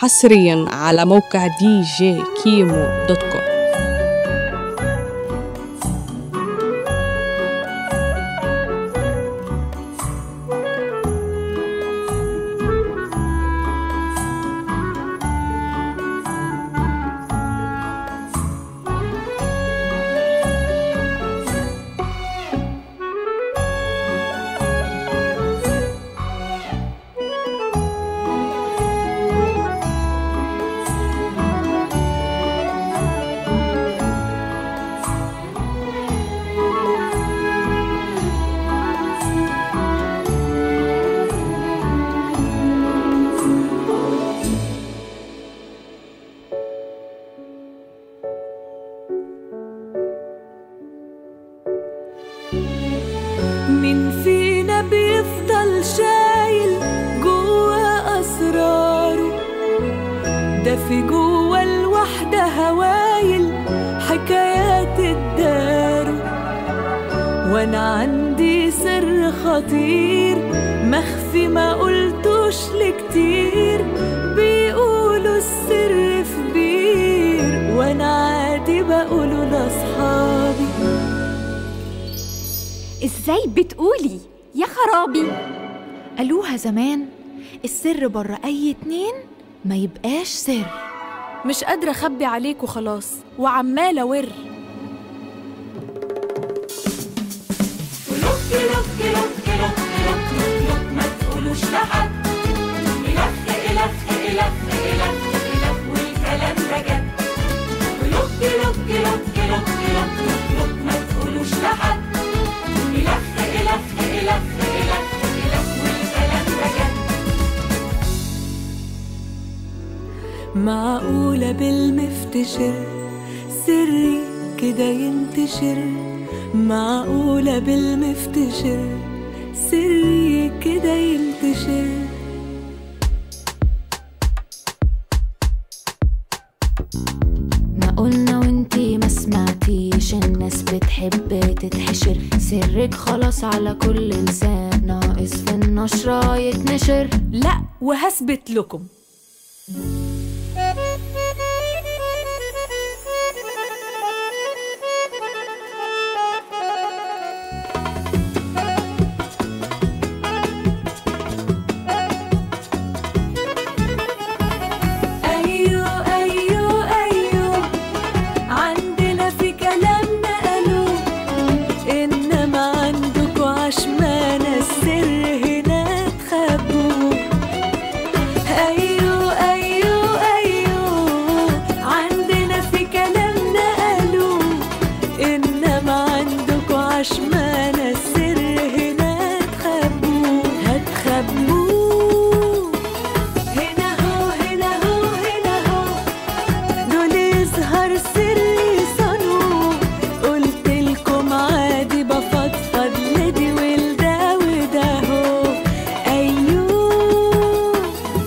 حصريا على موقع دي جي كيمو دوت كوم مين فينا بيفضل شايل جوا أسراره ده في جوا الوحدة هوايل حكايات الدار وانا عندي سر خطير مخفي ما قلتوش لكتير بيقولوا السر في بير وانا عادي بقوله لاصحابي ازاي بتقولي يا خرابي قالوها زمان السر بره اي اتنين ما يبقاش سر مش قادرة أخبي عليك وخلاص وعمالة ور معقولة بالمفتشر سري كده ينتشر معقولة بالمفتشر سري كده ينتشر ما قلنا وانتي ما سمعتيش الناس بتحب تتحشر سرك خلاص على كل لسان ناقص في النشرة يتنشر لا وهثبت لكم أيوه أيوه أيوه عندنا في كلامنا قالوا إنما عندكوا عشمانة السر هنا تخبوه أيوه أيوه أيوه عندنا في كلامنا قالوا إنما عندكوا عشمانة السر هنا تخبوه هتخبوه هنا هو هنا هو هنا هو دول يظهر سري صنوه قلت لكم عادي بفضفض لدي ولده وده هو ايوه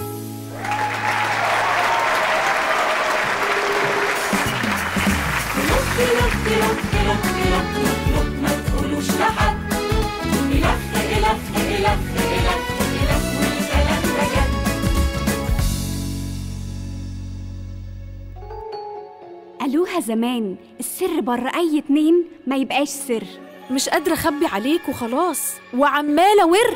قالوها زمان السر بره اي اتنين ما يبقاش سر مش قادرة أخبي عليك وخلاص وعمالة ور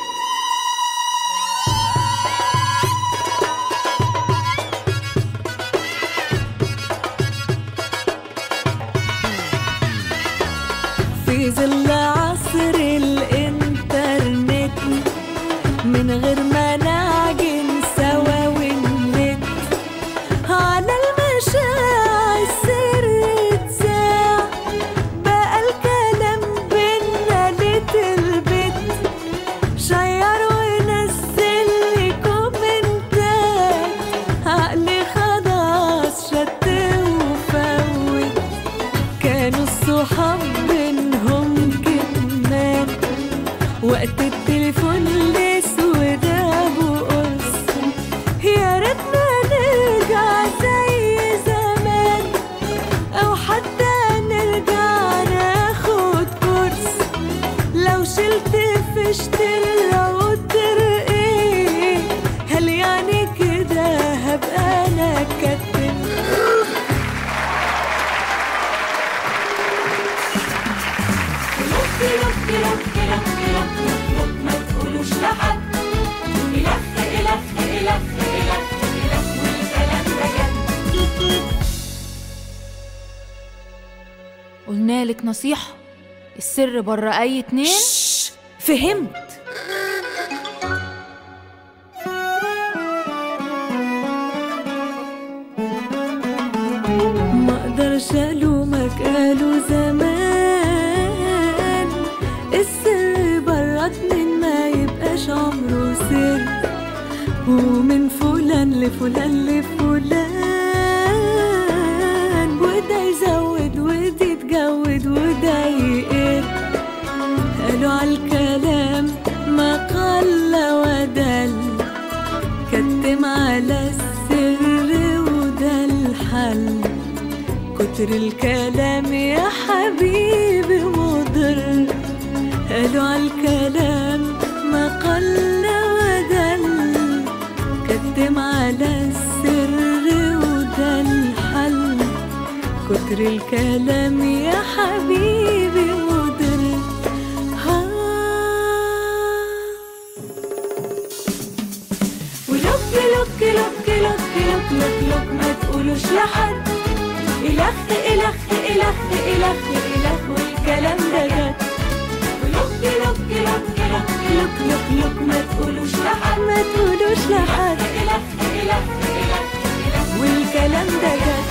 في ظل عصر الإنترنت من غير ما نعجن سوا ونمت على المشاع السر اتذاع بقى الكلام بينا ليت البيت شير ونزل لي كومنتات عقلي خلاص شت وفوت كانوا الصحاب بينهم كمان وقت التليفون الاسود ابو قرص يا ريتنا نرجع زي زمان او حتى نرجع ناخد كورس لو شلت فشت الراوتر ايه هل يعني كده هبقى إلخ إلخ إلخ ما تقولوش لحد إلخ إلخ إلخ إلخ إلخ والكلام ده جد قلنالك نصيحة السر بره أي اتنين فهمت ما اقدرش الومك قالوا زمان السر برا اتنين ما يبقاش عمره سر ومن فلان لفلان لفلان وده يزود ودي تجود وده يقل قالوا عالكلام ما قل ودل كتم على السر وده الحل كتر الكلام يا حبيبي مضر قالوا عالكلام ما قل ودل كتم على السر وده الحل كتر الكلام يا حبيبي مضر ها ولك لك لك لك لك لك لك ما تقولوش لحد إلخ إلخ إلخ إلخ إلخ والكلام ده جد ولك لك لك لك لك لك لك ما تقولوش لحد ما تقولوش لحد إلخ إلخ إلخ إلخ والكلام ده جد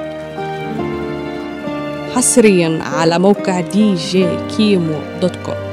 حصريا على موقع دي جي كيمو دوت كوم